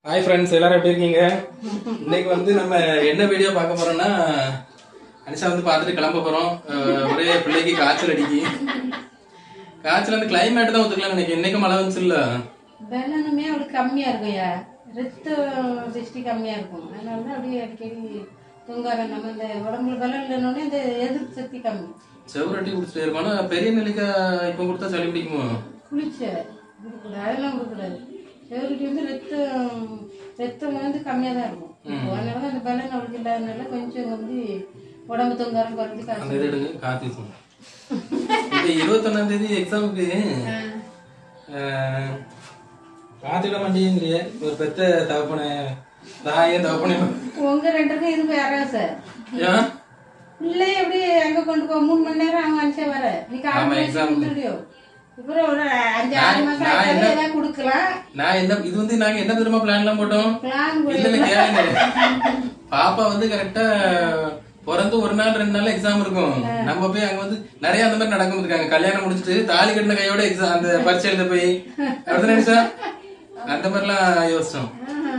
Hi friends எல்லாரும் எப்படி இருக்கீங்க இன்னைக்கு வந்து நம்ம என்ன வீடியோ பார்க்க போறோம்னா அனிஷா வந்து பார்த்துட்டு கிளம்ப போறோம் அஹ் ஒரே பிள்ளைக்கு காய்ச்சல் அடிக்கி காய்ச்சல் அந்த கிளைமேட் தான் ஒத்துக்கலாம் எனக்கு இன்னைக்கு மழை வந்துச்சு இல்ல வெள்ளனுமே அவளுக்கு கம்மியா இருக்கும்யா ரத்த திருஷ்டி கம்மியா இருக்கும் அதனால தான் அப்படியே அடிக்கடி தூங்காத நம்ம இந்த உடம்புல பலம் இல்லைன்னொடனே இந்த எதிர்ப்பு சக்தி கம்மி செவரட்டி குடிச்சிட்டே இருக்கும் ஆனா பெரிய நெல்லிக்காய் இப்போ கொடுத்தா சளி பிடிக்குமோ குளிச்ச கொடுக்கக்கூடாது அதெல்லாம் கொடுக்கக்கூடாது செவரிட்டி வந்து ரத்தம் ரத்தம் வந்து கம்மியா தான் இருக்கும் இப்போ அதனால தான் அந்த பலன் அவளுக்கு இல்லாதனால கொஞ்சம் வந்து உடம்பு தொங்காரம் குறைஞ்சி அந்த காசு இது எடுங்க காத்தி இப்போ இருபத்தொன்னாம் தேதி எக்ஸாமுக்கு காத்திட மாட்டேங்கிறிய ஒரு பெத்த தகப்பனை தாயே தகப்பனே உங்க ரெண்டுக்கும் இது வேற சார் ஏன் பிள்ளை எப்படி அங்க கொண்டு போ மூணு மணி நேரம் அவங்க அனுப்பிச்சே வர நீ ஆமா, காலையில exam. கொடுத்துடுறியோ இப்போ ஒரு அஞ்சு ஆறு மாசம் நான் ஆயிட்டாலே என்ன- ஏதாவது கொடுக்கலாம் நான் என்ன இது வந்து நாங்க என்ன தெரியுமா பிளான் எல்லாம் போட்டோம் பிளான் இல்ல இல்ல கேளுங்க பாப்பா வந்து கரெக்டா பிறந்து ஒரு நாள் ரெண்டு நாள் எக்ஸாம் இருக்கும் நம்ம போய் அங்க வந்து நிறைய அந்த மாதிரி நடக்கும் இருக்காங்க கல்யாணம் முடிச்சிட்டு தாலி கட்டின கையோட எக்ஸாம் அந்த பரீட்சை எழுத போய் அப்படிதான் நினைச்சா அந்த மாதிரிலாம் யோசிச்சோம்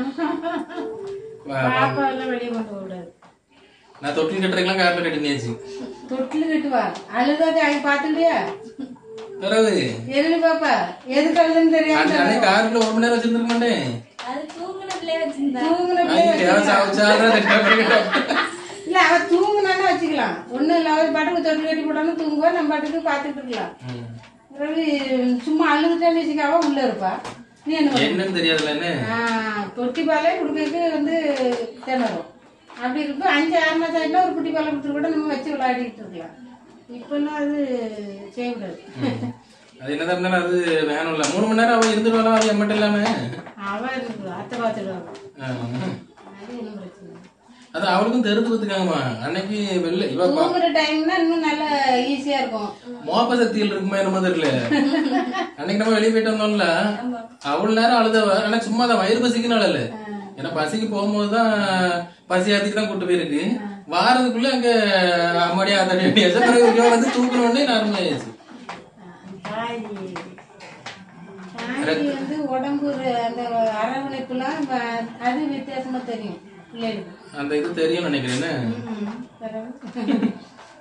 பாப்பா எல்லாம் வெளியே கொண்டு போக கூடாது நான் தொட்டில் கட்டுறதுக்கெல்லாம் காரில் கட்டினியாச்சு தொட்டில் கட்டுவா அழுதாது அங்க பாத்துட்டியா பிறகு எழுதி பாப்பா எதுக்கு அழுதுன்னு தெரியாம அந்த அன்னைக்கு காருக்குள்ள ஒரு மணி நேரம் வச்சிருந்துருக்க மாட்டேன் அது தூங்குனதுலயே வச்சிருந்தா தூங்குன அன்னைக்கு தேவை சாப்பிச்சாலும் ரெண்டு பேரும் கிட்ட- இல்ல அவ தூங்குனான்னு வச்சுக்கலாம் ஒண்ணு இல்ல அவ பாட்டுக்கு தொட்டில் கட்டி போட்டாலும் தூங்குவா நம்ம பாட்டுக்கு பாத்துட்டு இருக்கலாம் ம். பிறகு சும்மா அழுதுட்டான்னு வச்சுக்காவ உள்ள இருப்பா நீ என்ன பண்ணுவ? என்னன்னு தெரியாதுல்ல என்ன ஆஹ் தொட்டி பாலே குடுக்கறதுக்கு வந்து திணறும் அப்படி இருக்கும் அஞ்சு ஆறு மாசம் ஆயிட்டா ஒரு குட்டி பாலை கொடுத்து கூட நம்ம வச்சு விளையாடிட்டு இருக்கலாம் இப்பெல்லாம் அது செய்யக்கூடாது அது என்னதான் இருந்தாலும் அது வேணும்ல மூணு மணி நேரம் அவன் இருந்துருவாளா அது எம்மட்டும் இல்லாம அவ இருக்கு அத்தை பார்த்துடுவாங்க ஆ. அது ஒன்றும் பிரச்சனை இல்லை. அது அவளுக்கும் தெரிஞ்சு பார்த்துக்காங்கம்மா அன்னைக்கு வெளில இவ பா- தூங்குற டைம்னா இன்னும் நல்லா ஈஸியா இருக்கும் மோப்ப சக்தியில் இருக்குமா என்னமோ தெரியல அன்னைக்கு நம்ம வெளியே போயிட்டு வந்தோம்ல அவ்வளவு நேரம் அழுதவ ஆனா சும்மா தான் வயிறு பசிக்குன்னு அழல ஏன்னா பசிக்கு போகும்போது தான் பசி ஆத்திக்கு தான் கூட்டு போயிருக்கு வாரதுக்குள்ள அங்க அம்மாடியா அதடி பிறகு இவ வந்து தூக்கணுன்னே நார்மல் ஆயிடுச்சு தாய் தாய் வந்து உடம்பு ஒரு அந்த அரவணைப்புலாம் வ- அது வித்தியாசமா தெரியும் பிள்ளைகளுக்கு அந்த இது தெரியும் நினைக்கிறேன் என்ன? ம், பரவாயில்ல.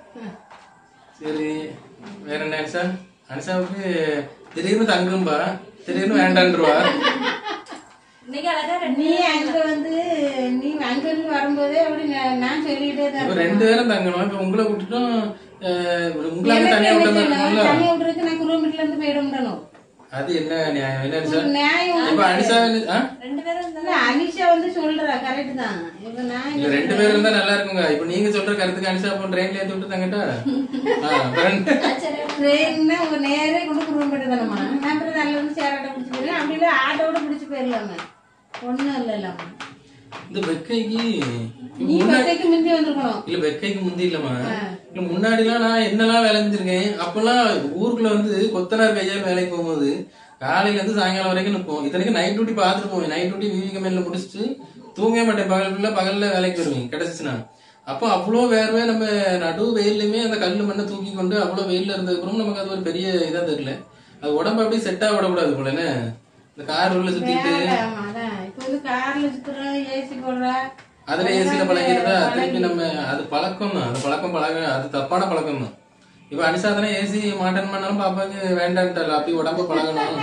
சரி வேற என்ன அனிஷா அனிஷாவுக்கு திடீர்னு தங்கும்பா திடீர்னு வேண்டான்ருவா இன்னைக்கு அழகா ரெண்டு நீ அங்க வந்து நீ அங்க இருந்து வரும்போதே அப்படி நான் நான் சொல்லிட்டே தான் இப்ப இருப்பேன். ரெண்டு பேரும் தங்கணும் இப்ப உங்களை விட்டுட்டோம் அஹ், உங்களை அங்க எனக்கு தனியா என்ன விட்ட மாதிரி செய்யணும்? இருக்கும்ல தனியா விடுறதுக்கு நான் கிலோமீட்டர்ல இருந்து போயிடணும் அது என்ன நியாயம் என்ன அனிஷா ஒரு நியாயம் இப்ப அனிஷா வந்து- ஆ? ரெண்டு பேரும் இருந்தா இல்ல, அனிஷா வந்து சொல்றா கரெக்ட் தான் இப்ப நான் இல்ல ரெண்டு பேரும் இருந்தா நல்லா இருக்குங்க இப்ப நீங்க சொல்ற கருத்துக்கு அனிஷா அப்போ ட்ரெயின்ல ஏத்தி விட்டு தங்கட்டா ஆ, அப்புறம் ட்ரெயின்னா உங்க நேரே கொண்டு கிலோமீட்டர் தானம்மா நான் அப்புறம் நல்ல இருந்து சேராட்ட பிடிச்சி போயிடலாம் அப்படி இல்லை ஆட்டோட பிடிச்சி போயிடலாமே ஒண்ணும் இல்ல இல்லாம இந்த வெக்கைக்கு நீ பத்தைக்கு முந்தி வந்திருக்கணும் இல்ல வெக்கைக்கு முந்தி இல்லம்மா இல்ல முன்னாடி எல்லாம் நான் என்னெல்லாம் வேலை செஞ்சிருக்கேன் அப்பெல்லாம் ஊருக்குள்ள வந்து கொத்தனார் கையால் வேலைக்கு போகும்போது காலையில இருந்து சாயங்காலம் வரைக்கும் நிற்போம் இத்தனைக்கு நைட் டியூட்டி பார்த்துட்டு போவேன் நைட் டியூட்டி விவி கம்பெனில முடிச்சுட்டு தூங்கவே மாட்டேன் பகல் ஃபுல்லா பகல்ல வேலைக்கு வருவேன் கிடைச்சிச்சுன்னா அப்போ அவ்வளோ வேர்வை நம்ம நடு வெயிலுமே அந்த கல்லு மண்ணை தூக்கி கொண்டு அவ்வளோ வெயில்ல இருந்ததுக்கப்புறம் நமக்கு அது ஒரு பெரிய இதா தெரியல அது உடம்பு அப்படியே செட்டா விடக்கூடாது போல என்ன இந்த கார் உள்ள சுத்திட்டு ஆமா அதான் இப்ப வந்து கார்ல சுத்துறோம் ஏசி போடுறா அதுல ஏசில பழகிருந்தா திருப்பி நம்ம அது பழக்கம் தான் அது பழக்கம் பழக அது தப்பான பழக்கம் தான் இப்ப அனிஷா தானே ஏசி மாட்டன் பண்ணாலும் பாப்பாக்கு வேண்டான்ட்டால அப்படி உடம்பு பழகணும்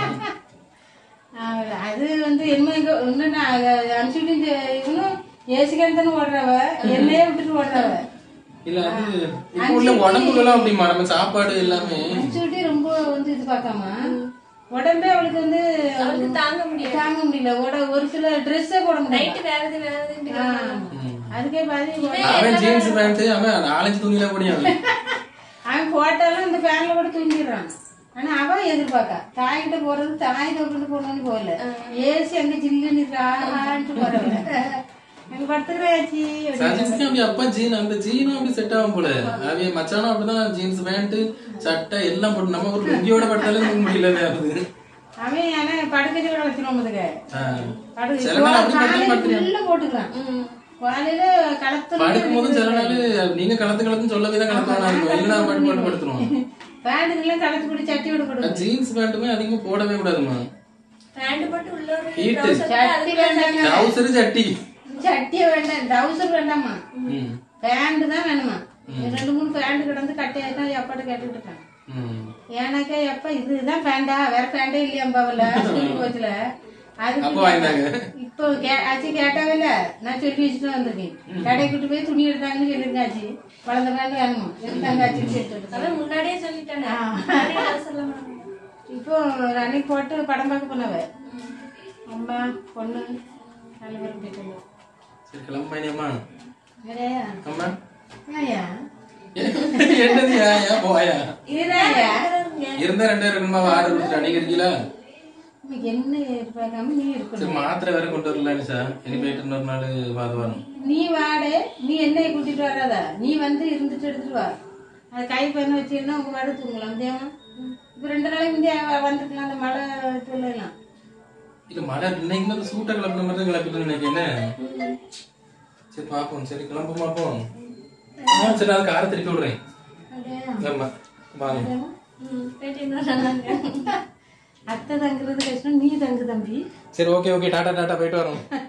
ஆஹ் அது வந்து என்ன இங்க இன்னும் நான் அனுப்பிச்சுட்டு இவனும் ஏசிக்காரன் தானே ஓடுறவ என்னையே விட்டுட்டு ஓடுறவ இல்ல அது இப்ப உள்ள உடம்புலாம் அப்படிமா நம்ம சாப்பாடு எல்லாமே அனுப்பிச்சுட்டு ரொம்ப வந்து இது பார்க்காம உடம்பே அவளுக்கு வந்து அவளுக்கு தாங்க முடியாது தாங்க முடியல உட ஒரு சில ட்ரெஸ்ஸே போட முடியல நைட்டு வேறது வேறது ஆஹ். அதுக்கே பாதி அவன் ஜீன்ஸ் பேண்ட் அவன் நாலஞ்சு துணியில போடியும் அவன் அவன் போட்டாலும் இந்த ஃபேன்ல கூட தூங்கிடுறான் ஆனா அவன் எதிர்பார்க்கா தாய்கிட்ட போறது தாய் தொட்டு போகணும்னு போகல ஏசி அங்க ஜில்லுன்னு ஆன்ட்டு போறவங்க அங்க படுத்துக்கிறாச்சி சஜினுக்கு அப்படி அப்பா ஜீன் அந்த ஜீனும் அப்படி செட் ஆகும் போல அவைய மச்சானும் அப்படிதான் ஜீன்ஸ் பேண்ட் சட்டை எல்லாம் போட்டு நம்ம ஒரு லுங்கியோட பட்டாலும் தூங்க முடியல அது அவன் ஆனா படுக்கச்சு கூட வச்சிருவோம் அதுக்கு ஆ. படுக்க சில நாள் அப்படி படுத்து காலையில படுத்து ஃபுல்லா போட்டுக்கிறான் காலையில களத்துல படுக்கும் போதும் சில நாள் நீங்க கலந்து கலந்து சொல்லவே தான் கலந்து இருக்கும் இல்லைன்னா பட்டு போட்டு படுத்துருவோம் பேண்டுக்கெல்லாம் களத்து போட்டு சட்டி விட போட்டு ஜீன்ஸ் பேண்ட்டுமே அதிகமா போடவே கூடாதுமா பேண்ட் போட்டு உள்ள ஒரு Heat. trouser போட்டு சட்டி அதுக்குள்ள வேண்டாங்க டவுசரு சட்டி சட்டியே வேண்டாம் டவுசர் வேண்டாமா ம் பேண்ட் தான் வேணுமா ரெண்டு மூணு பேண்ட் கிடந்து கட்டியாயிட்டா எப்பாட்ட கேட்டுக்கிட்டு இருக்காங்க ம் எனக்கே எப்ப இதுதான் பேண்டா வேற பேண்டே இல்லையா பாவல ஸ்கூல் போச்சுல அதுக்கு அப்போ வாங்கிட்டாங்க இப்போ கே- ஆச்சி கேட்டாவில்ல நான் சொல்லி வச்சுட்டு வந்திருக்கேன் கடைக்கு கூட்டு போய் துணி எடுத்தாங்கன்னு சொல்லியிருக்கேன் ஆச்சி வளர்ந்த பேண்ட் வேணுமா எடுத்தாங்க ஆச்சின்னு சொல்லிட்டு அவன் முன்னாடியே சொல்லிட்டானே முன்னாடியே trouser எல்லாம் போட மாட்டான். இப்போ அன்னைக்கு போட்டு படம் பார்க்க போனவ அம்மா பொண்ணு நாலு பேரும் போயிட்டு வந்தோம். சரி கிளம்பினியம்மா வேறயா? அம்மா ஏயா? என்னதுயா ஏன் போயா இதுதான்யா? இருந்தா ரெண்டு இருக்கணுமா ஆர்டர் கொடுத்துட்டு அன்னைக்கு இருக்கீங்களா உனக்கு என்ன எதிர்பார்க்காம நீ இருக்கணும் சரி மாத்திரை வேற கொண்டு வரல நிஷா இனி போயிட்டு இன்னொரு நாள் பார்த்து வரணும் நீ வாடு நீ என்னைய கூட்டிட்டு வராத நீ வந்து இருந்துட்டு எடுத்துட்டு வா அது கை பண்ண வச்சிருந்தா உங்க வாடு தூங்கலாம் முடியாம இப்ப ரெண்டு நாளைக்கு முந்தைய வந்துருக்கலாம் அந்த மழை சொல்லலாம் இல்ல மழை இன்னைக்கு வந்து சூட்டை கிளப்பின மாதிரி தான் கிளப்பிட்டு நினைக்கிறேன் என்ன? சரி பாப்போம் சரி கிளம்பு பாப்போம் ஆ, சரி அது காரை திருப்பி விடுறேன் ஆமா வாங்க ம், போயிட்டு இன்னொரு நாள் வாங்க. அத்தை தங்குறது கஷ்டம் நீ தங்கு தம்பி சரி ஓகே ஓகே டாடா டாடா போயிட்டு வரோம்